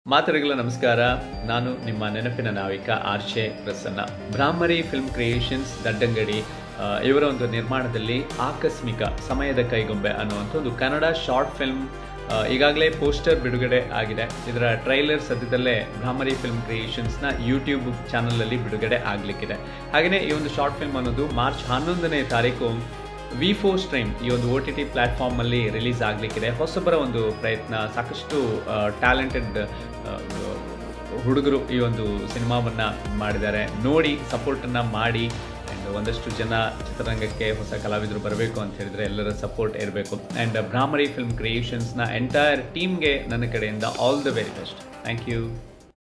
ಮಾತರಿಗಳ ನಮಸ್ಕಾರ ನಾನು ನಿಮ್ಮ ನೆನಪಿನ ನಾವಿಕ ಆರ್ಷೆ ಪ್ರಸನ್ನ ಬ್ರಾಹ್ಮರಿ ಫಿಲ್ಮ್ ಕ್ರಿಯೇಷನ್ಸ್ ದಡ್ಡಂಗಡಿ ಆ, ಇವರ ಒಂದು ನಿರ್ಮಾಣದಲ್ಲಿ ಆಕಸ್ಮಿಕ ಸಮಯದ ಕೈಗೊಂಬೆ ಅನ್ನುವಂಥ ಒಂದು ಕನ್ನಡ ಶಾರ್ಟ್ ಫಿಲ್ಮ್ ಈಗಾಗಲೇ ಪೋಸ್ಟರ್ ಬಿಡುಗಡೆ ಆಗಿದೆ ಇದರ ಟ್ರೈಲರ್ ಸದ್ಯದಲ್ಲೇ ಬ್ರಾಹ್ಮರಿ ಫಿಲ್ಮ್ ಕ್ರಿಯೇಷನ್ಸ್ನ ಯೂಟ್ಯೂಬ್ ಚಾನಲಲ್ಲಿ ಬಿಡುಗಡೆ ಆಗಲಿಕ್ಕಿದೆ ಹಾಗೆಯೇ ಈ ಒಂದು ಶಾರ್ಟ್ ಫಿಲ್ಮ್ ಅನ್ನೋದು ಮಾರ್ಚ್ ಹನ್ನೊಂದನೇ ತಾರೀಕು ವಿ ಫೋ ಸ್ಟ್ರೀಮ್ ಈ ಒಂದು ಒ ಟಿ ಟಿ ಪ್ಲ್ಯಾಟ್ಫಾರ್ಮಲ್ಲಿ ರಿಲೀಸ್ ಆಗಲಿಕ್ಕಿದೆ ಹೊಸಬರ ಒಂದು ಪ್ರಯತ್ನ ಸಾಕಷ್ಟು ಟ್ಯಾಲೆಂಟೆಡ್ ಹುಡುಗರು ಈ ಒಂದು ಸಿನಿಮಾವನ್ನು ಮಾಡಿದ್ದಾರೆ ನೋಡಿ ಸಪೋರ್ಟನ್ನು ಮಾಡಿ ಆ್ಯಂಡ್ ಒಂದಷ್ಟು ಜನ ಚಿತ್ರರಂಗಕ್ಕೆ ಹೊಸ ಕಲಾವಿದರು ಬರಬೇಕು ಅಂತ ಹೇಳಿದರೆ ಎಲ್ಲರ ಸಪೋರ್ಟ್ ಇರಬೇಕು ಆ್ಯಂಡ್ ಬ್ರಾಹ್ಮರಿ ಫಿಲ್ಮ್ ಕ್ರಿಯೇಷನ್ಸ್ನ ಎಂಟೈರ್ ಟೀಮ್ಗೆ ನನ್ನ ಕಡೆಯಿಂದ all the very best thank you